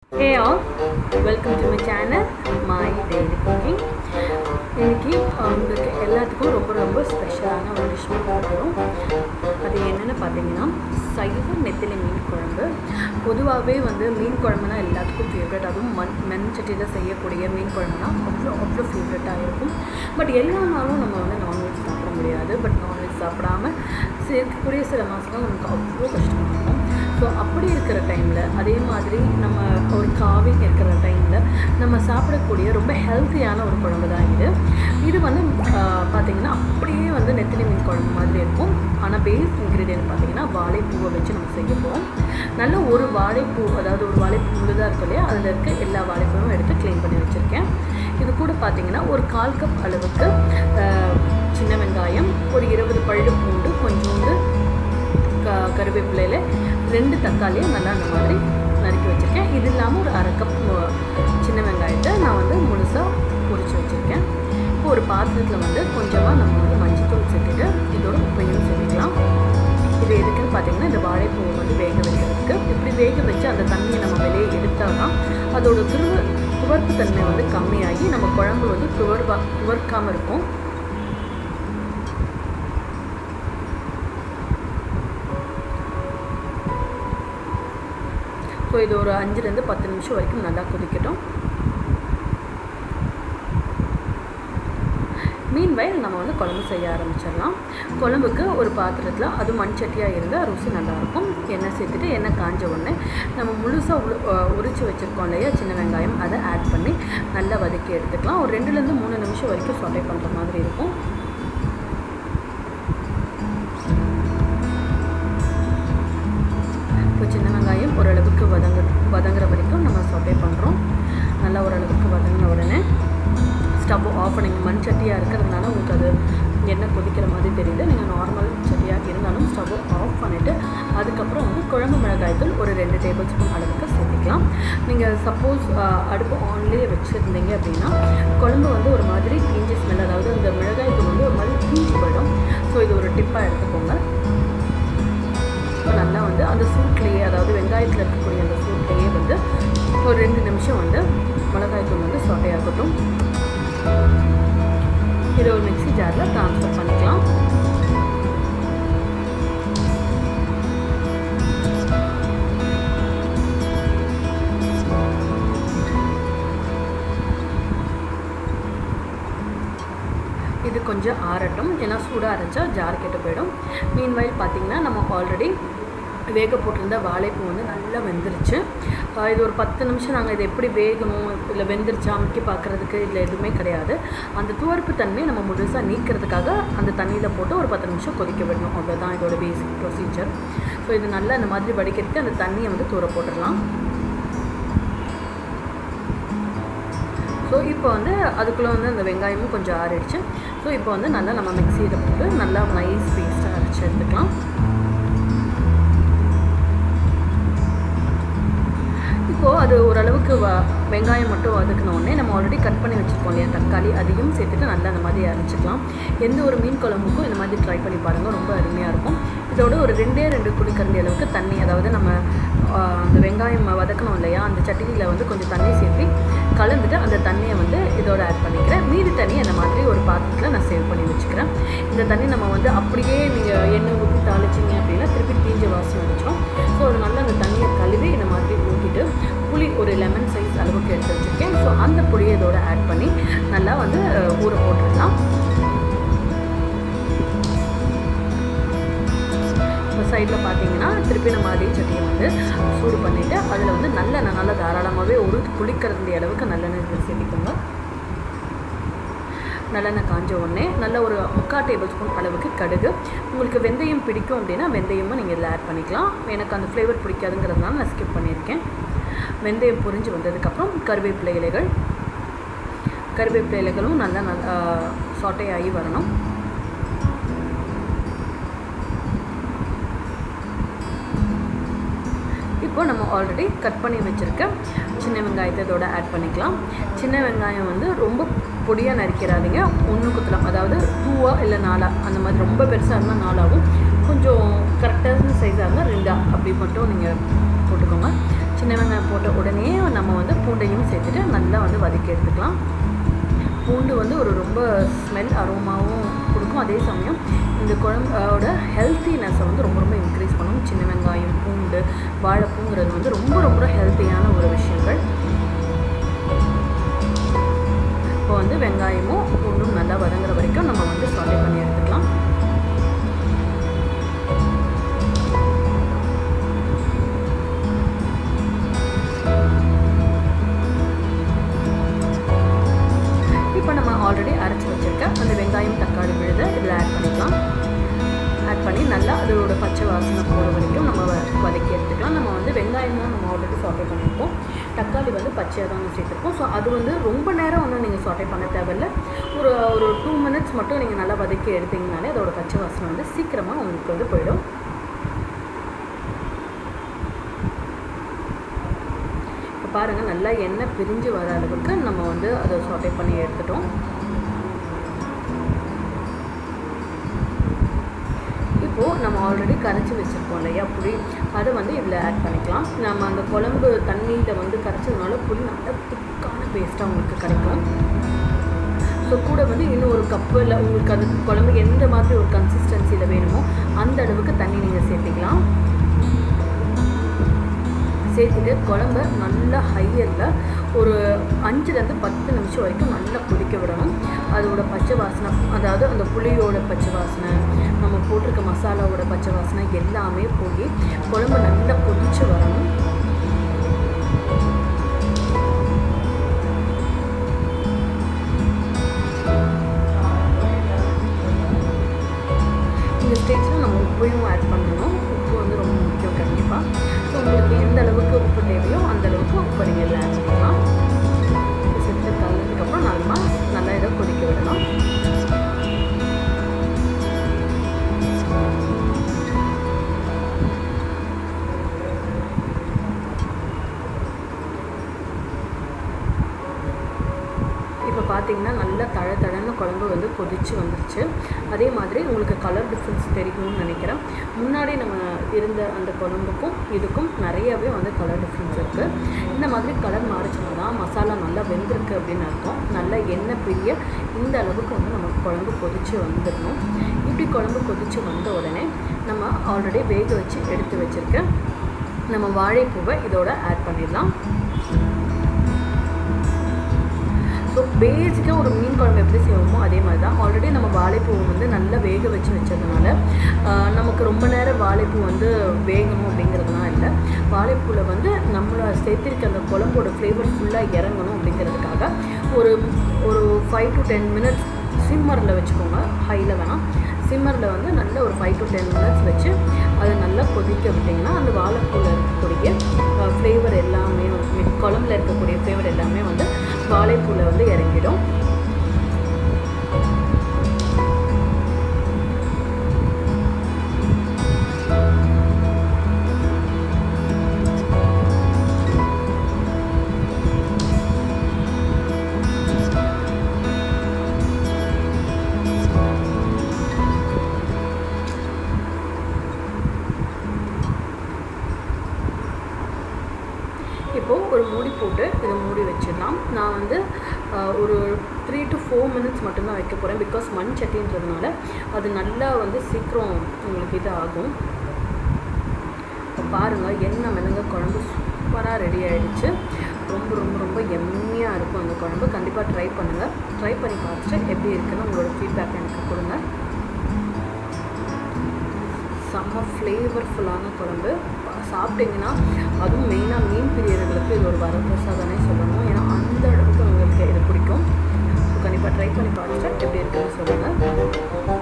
Hey all, welcome to my channel, My Daily Cooking. இன்னைக்கு உங்களுக்கு எல்லாத்துக்கும் ரொம்ப ரொம்ப ஸ்பெஷலான ஒரு டிஷ் போகிறோம் அது என்னென்னு பார்த்தீங்கன்னா சைவ நெத்திலி மீன் குழம்பு பொதுவாகவே வந்து மீன் குழம்புனா எல்லாத்துக்கும் ஃபேவரட் அதுவும் மண் மண் சட்டியில் செய்யக்கூடிய மீன் குழம்புனா அவ்வளோ அவ்வளோ ஃபேவரட்டாக இருக்கும் பட் எல்லா நாளும் நம்ம வந்து நான்வெஜ் சாப்பிட முடியாது பட் நான்வெஜ் சாப்பிடாம சேர்க்கக்கூடிய சில மாதங்கள் நமக்கு அவ்வளோ கஷ்டமாக இருக்கும் ஸோ அப்படி இருக்கிற டைமில் அதே மாதிரி நம்ம ஒரு காவிங் இருக்கிற டைமில் நம்ம சாப்பிடக்கூடிய ரொம்ப ஹெல்த்தியான ஒரு குழம்பு தான் இது இது வந்து ஆஹ், பார்த்தீங்கன்னா அப்படியே வந்து நெத்திலி மீன் குழம்பு மாதிரி இருக்கும் ஆனால் பேஸ் இன்க்ரீடியன்ட் பார்த்தீங்கன்னா வாழைப்பூவை வச்சு நம்ம செய்ய போகிறோம் நல்ல ஒரு வாழைப்பூ அதாவது ஒரு வாழைப்பூ முழுதாக இருக்கும் இல்லையா அதில் இருக்க எல்லா வாழைப்பூவும் எடுத்து க்ளீன் பண்ணி வச்சுருக்கேன் இது கூட பார்த்தீங்கன்னா ஒரு கால் கப் அளவுக்கு ஆஹ், சின்ன வெங்காயம் ஒரு இருபது பல்லு பூண்டு கொஞ்சோண்டு க கருவேப்பிலையில் ரெண்டு தக்காளியை நல்லா அந்த மாதிரி நறுக்கி வச்சுருக்கேன் இது இல்லாமல் ஒரு அரை கப் மு- சின்ன வெங்காயத்தை நான் வந்து முழுசாக பொரிச்சு வச்சுருக்கேன் இப்போ ஒரு பாத்திரத்தில் வந்து கொஞ்சமாக நம்ம வந்து மஞ்சத்தூள் சேர்த்துட்டு இதோட உப்பையும் சேர்த்துக்கலாம் இது எதுக்குன்னு பார்த்தீங்கன்னா இந்த வாழைப்பூவை வந்து வேக வைக்கிறதுக்கு இப்படி வேக வச்சு அந்த தண்ணியை நம்ம வெளியே எடுத்தால் தான் அதோட துருவ துவர்ப்பு தன்மை வந்து கம்மியாகி நம்ம குழம்பு வந்து துவர்வா துவர்க்காமல் இருக்கும் ஸோ இது ஒரு அஞ்சுலேருந்து பத்து நிமிஷம் வரைக்கும் நல்லா கொதிக்கட்டும் மீன் வயல் நம்ம வந்து குழம்பு செய்ய ஆரம்பிச்சிடலாம் குழம்புக்கு ஒரு பாத்திரத்தில் அது மண் சட்டியாக இருந்தால் ருசி நல்லாயிருக்கும் எண்ணெய் சேர்த்துட்டு எண்ணெய் காஞ்ச உடனே நம்ம முழுசாக உரு உரிச்சு வச்சுருக்கோம் இல்லையா சின்ன வெங்காயம் அதை ஆட் பண்ணி நல்லா வதக்கி எடுத்துக்கலாம் ஒரு ரெண்டுலேருந்து மூணு நிமிஷம் வரைக்கும் சொட்டை பண்ணுற மாதிரி இருக்கும் இப்போ சின்ன வெங்காயம் ஓரளவுக்கு வதங்க வதங்குற வரைக்கும் நம்ம சொட்டை பண்ணுறோம் நல்லா ஓரளவுக்கு வதங்கின உடனே ஸ்டவ் ஆஃப் பண்ணிங்க மண் சட்டியாக இருக்கிறதுனால உங்களுக்கு அது எண்ணெய் கொதிக்கிற மாதிரி தெரியுது நீங்கள் நார்மல் சட்டியாக இருந்தாலும் ஸ்டவ் ஆஃப் பண்ணிவிட்டு அதுக்கப்புறம் வந்து குழம்பு மிளகாய்த்தூள் ஒரு ரெண்டு டேபிள் ஸ்பூன் அளவுக்கு சேர்த்துக்கலாம் நீங்கள் சப்போஸ் அடுப்பு ஆன்லேயே வச்சுருந்தீங்க அப்படின்னா குழம்பு வந்து ஒரு மாதிரி தீஞ்சி ஸ்மெல் அதாவது இந்த மிளகாய்த்தூள் வந்து ஒரு மாதிரி தீஞ்சு போயிடும் ஸோ இது ஒரு டிப்பாக எடுத்துக்கோங்க இப்போ நல்லா வந்து அந்த சூட்லேயே அதாவது வெங்காயத்தில் இருக்கக்கூடிய அந்த சூட்லேயே வந்து ஒரு ரெண்டு நிமிஷம் வந்து மிளகாய்த்தூள் வந்து சொட்டையாகட்டும் இதை ஒரு மிக்ஸி ஜாரில் ட்ரான்ஸ்ஃபர் பண்ணிக்கலாம் இது கொஞ்சம் ஆறட்டும் ஏன்னா சூடாக அரைச்சா ஜார் கெட்டு போயிடும் மீன் வயல் பார்த்தீங்கன்னா நம்ம ஆல்ரெடி வேக போட்டிருந்த வாழைப்பூ வந்து நல்லா வெந்துருச்சு ஆஹ் இது ஒரு பத்து நிமிஷம் நாங்கள் இது எப்படி வேகணும் இல்லை வெந்துருச்சா அமுக்கி பார்க்குறதுக்கு இதில் எதுவுமே கிடையாது அந்த துவர்ப்பு தன்மையை நம்ம முழுசாக நீக்கிறதுக்காக அந்த தண்ணியில் போட்டு ஒரு பத்து நிமிஷம் கொதிக்க விடணும் அவ்வளோதான் இதோட பேசிக் ப்ரொசீஜர் ஸோ இது நல்லா அந்த மாதிரி வடிக்கிறதுக்கு அந்த தண்ணியை வந்து தூர போட்டுடலாம் ஸோ இப்போ வந்து அதுக்குள்ளே வந்து அந்த வெங்காயமும் கொஞ்சம் ஆறிடுச்சு ஸோ இப்போ வந்து நல்லா நம்ம மிக்சியில் போட்டு நல்லா நைஸ் பேஸ்ட்டாக அரைச்சி எடுத்துக்கலாம் இப்போது அது ஓரளவுக்கு வ வெங்காயம் மட்டும் வதக்கின உடனே நம்ம ஆல்ரெடி கட் பண்ணி வச்சுருக்கோம் இல்லையா தக்காளி அதையும் சேர்த்துட்டு நல்லா அந்த மாதிரி அரைச்சிக்கலாம் எந்த ஒரு மீன் குழம்புக்கும் இந்த மாதிரி ட்ரை பண்ணி பாருங்கள் ரொம்ப அருமையாக இருக்கும் இதோட ஒரு ரெண்டே ரெண்டு குழிக்கரண்டி அளவுக்கு தண்ணி அதாவது நம்ம ஆஹ், அந்த வெங்காயம் வதக்கணும் இல்லையா அந்த சட்டினியில் வந்து கொஞ்சம் தண்ணி சேர்த்து கலந்துட்டு அந்த தண்ணியை வந்து இதோட ஆட் பண்ணிக்கிறேன் மீதி தண்ணி அந்த மாதிரி ஒரு பாத்திரத்தில் நான் சேவ் பண்ணி வச்சுக்கிறேன் இந்த தண்ணி நம்ம வந்து அப்படியே நீங்கள் எண்ணெய் ஊற்றி தாளிச்சிங்க அப்படின்னா திருப்பி தீஞ்ச வாசனை வச்சிடும் ஸோ அது நல்லா அந்த தண்ணியை கழுவி இந்த மாதிரி ஊற்றிட்டு புளி ஒரு லெமன் சைஸ் அளவுக்கு எடுத்து வச்சுருக்கேன் ஸோ அந்த புளியை இதோட ஆட் பண்ணி நல்லா வந்து அஹ், ஊற போட்டுடலாம் இப்போ சைடில் பார்த்தீங்கன்னா திருப்பி நம்ம அதே சட்டியை வந்து சூடு பண்ணிவிட்டு அதில் வந்து நல்லெண்ணெய் நல்லா தாராளமாகவே ஒரு குளிக்கிறதுடைய அளவுக்கு நல்லெண்ணெய் இதுல சேர்த்திக்கோங்க நல்லெண்ணெய் காஞ்ச உடனே நல்ல ஒரு முக்கால் டேபிள் ஸ்பூன் அளவுக்கு கடுகு உங்களுக்கு வெந்தயம் பிடிக்கும் அப்படின்னா வெந்தயமும் நீங்கள் இதில் ஆட் பண்ணிக்கலாம் எனக்கு அந்த ஃப்ளேவர் பிடிக்காதுங்கிறதுனால நான் ஸ்கிப் பண்ணியிருக்கேன் வெந்தயம் பொரிஞ்சு வந்ததுக்கப்புறம் கருவேப்பிலை இலைகள் கருவேப்பிலை இலைகளும் நல்லா நல்லா சாட்டையாகி வரணும் இப்போ நம்ம ஆல்ரெடி கட் பண்ணி வச்சுருக்க சின்ன வெங்காயத்தை இதோட ஆட் பண்ணிக்கலாம் சின்ன வெங்காயம் வந்து ரொம்ப பொடியாக நறுக்கிறாதீங்க ஒன்று குத்தலாம் அதாவது டூவா இல்லை நாலா அந்த மாதிரி ரொம்ப பெருசாக இருந்தால் நாலாகும் கொஞ்சம் கரெக்டான சைஸாக இருந்தால் ரெண்டா அப்படி மட்டும் நீங்கள் போட்டுக்கோங்க சின்ன வெங்காயம் போட்ட உடனே நம்ம பூண்டையும் சேர்த்துட்டு நல்லா வந்து வதக்கி எடுத்துக்கலாம் பூண்டு வந்து ஒரு ரொம்ப ஸ்மெல் அரோமாவும் கொடுக்கும் அதே சமயம் இந்த குழம்போட ஹெல்த்தினஸை வந்து ரொம்ப ரொம்ப இன்க்ரீஸ் பண்ணும் சின்ன வெங்காயம் பூண்டு வாழைப்பூங்கிறது வந்து ரொம்ப ரொம்ப ஹெல்த்தியான ஒரு விஷயங்கள் இப்போ வந்து வெங்காயமும் பூண்டும் நல்லா வதங்குற வரைக்கும் நம்ம வந்து சாலை பண்ணி எடுத்துக்கலாம் இப்போ நம்ம ஆல்ரெடி அரைச்சி வச்சுருக்க அந்த வெங்காயம் தக்காளி விழுத இதில் ஆட் பண்ணிக்கலாம் ஆட் பண்ணி நல்லா அதோட பச்சை வாசனை போகிற வரைக்கும் நம்ம வ- வதக்கி எடுத்துக்கலாம் நம்ம வந்து வெங்காயம் தான் நம்ம ஆல்ரெடி சாட்டை பண்ணியிருக்கோம் தக்காளி வந்து பச்சையாக தான் சேர்த்துருக்கோம் ஸோ அது வந்து ரொம்ப நேரம் வந்து நீங்கள் சாட்டை பண்ண தேவையில்ல ஒரு ஒரு டூ மினிட்ஸ் மட்டும் நீங்கள் நல்லா வதக்கி எடுத்தீங்கனாலே அதோட பச்சை வாசனை வந்து சீக்கிரமாக உங்களுக்கு வந்து போயிடும் இப்போ பாருங்கள் நல்லா எண்ணெய் பிரிஞ்சு வர அளவுக்கு நம்ம வந்து அதை சாட்டை பண்ணி எடுத்துட்டோம் இப்போது நம்ம ஆல்ரெடி கரைச்சி வச்சுருக்கோம் இல்லையா புளி அதை வந்து இதில் ஆட் பண்ணிக்கலாம் நம்ம அந்த குழம்பு தண்ணியில் வந்து கரைச்சதுனால புளி நல்லா திக்கான பேஸ்ட்டாக உங்களுக்கு கிடைக்கும் ஸோ கூட வந்து இன்னும் ஒரு கப்பில் உங்களுக்கு அது குழம்பு எந்த மாதிரி ஒரு கன்சிஸ்டன்சியில் வேணுமோ அந்த அளவுக்கு தண்ணி நீங்கள் சேர்த்திக்கலாம் சேர்த்துட்டு குழம்ப நல்லா ஹையரில் ஒரு அஞ்சுலேருந்து பத்து நிமிஷம் வரைக்கும் நல்லா கொதிக்க விடணும் அதோட பச்சை வாசனை அதாவது அந்த புளியோட பச்சை வாசனை நம்ம போட்டிருக்க மசாலாவோட பச்சை வாசனை எல்லாமே போய் குழம்பு நல்லா கொதிச்சு வரணும் இந்த ஸ்டேஜில் நம்ம உப்பையும் ஆட் பண்ணணும் உப்பு வந்து ரொம்ப முக்கியம் கண்டிப்பாக ஸோ உங்களுக்கு எந்த அளவுக்கு உப்பு தேவையோ அந்த அளவுக்கு உப்பு நீங்கள் இதில் ஆட் பண்ணிக்கலாம் சேர்த்து கலந்ததுக்கப்புறம் நல்லா நல்லா இதை கொதிக்க விடணும் இப்போ பார்த்தீங்கன்னா நல்லா தழ தழன்னு குழம்பு வந்து கொதிச்சு வந்துருச்சு அதே மாதிரி உங்களுக்கு கலர் டிஃப்ரென்ஸ் தெரியும்னு நினைக்கிறேன் முன்னாடி நம்ம இருந்த அந்த குழம்புக்கும் இதுக்கும் நிறையவே வந்து கலர் டிஃப்ரென்ஸ் இருக்குது இந்த மாதிரி கலர் மாறிச்சுனா தான் மசாலா நல்லா வெந்திருக்கு அப்படின்னு அர்த்தம் நல்லா எண்ணெய் பிரிய இந்த அளவுக்கு வந்து நம்ம குழம்பு கொதிச்சு வந்துடணும் இப்படி குழம்பு கொதிச்சு வந்த உடனே நம்ம ஆல்ரெடி வேக வச்சு எடுத்து வச்சுருக்க நம்ம வாழைப்பூவை இதோட ஆட் பண்ணிடலாம் ஸோ பேசிக்காக ஒரு மீன் குழம்பு எப்படி செய்வோமோ அதே மாதிரி தான் ஆல்ரெடி நம்ம வாழைப்பூவை வந்து நல்லா வேக வச்சு வச்சதுனால ஆஹ், நமக்கு ரொம்ப நேரம் வாழைப்பூ வந்து வேகணும் அப்படிங்கிறதுலாம் இல்லை வாழைப்பூவில் வந்து நம்மளை சேர்த்திருக்க அந்த குழம்போட ஃப்ளேவர் ஃபுல்லாக இறங்கணும் அப்படிங்கிறதுக்காக ஒரு ஒரு ஃபைவ் டு டென் மினிட்ஸ் சிம்மரில் வச்சுக்கோங்க ஹையில் வேணாம் சிம்மரில் வந்து நல்ல ஒரு ஃபைவ் டு டென் மினிட்ஸ் வச்சு அதை நல்லா கொதிக்க விட்டிங்கன்னா அந்த வாழைப்பூவில் இருக்கக்கூடிய ஃப்ளேவர் எல்லாமே வந்து குழம்புல இருக்கக்கூடிய ஃப்ளேவர் எல்லாமே வந்து வாழைப்பூவில் வந்து இறங்கிடும் இப்போது ஒரு மூடி போட்டு இதை மூடி வச்சிடலாம் நான் வந்து ஆஹ், ஒரு த்ரீ டு ஃபோர் மினிட்ஸ் மட்டும்தான் வைக்க போகிறேன் பிகாஸ் மண் சட்டின்றதுனால அது நல்லா வந்து சீக்கிரம் உங்களுக்கு இது ஆகும் இப்போ பாருங்கள் எண்ணெய் மிளங்க குழம்பு சூப்பராக ரெடி ஆயிடுச்சு ரொம்ப ரொம்ப ரொம்ப எம்மியாக இருக்கும் அந்த குழம்பு கண்டிப்பாக ட்ரை பண்ணுங்கள் ட்ரை பண்ணி பார்த்துட்டு எப்படி இருக்குன்னு உங்களோட ஃபீட்பேக் எனக்கு கொடுங்க செம்ம ஃப்ளேவர்ஃபுல்லான குழம்பு சாப்பிட்டீங்கன்னா அதுவும் மெயினாக மீன் பிரியர்களுக்கு இது ஒரு வரப்பிரசாதனே சொல்லணும் ஏன்னா அந்த அளவுக்கு உங்களுக்கு இது பிடிக்கும் ஸோ கண்டிப்பாக ட்ரை பண்ணி பார்த்துட்டு எப்படி இருக்குன்னு சொல்லுங்கள்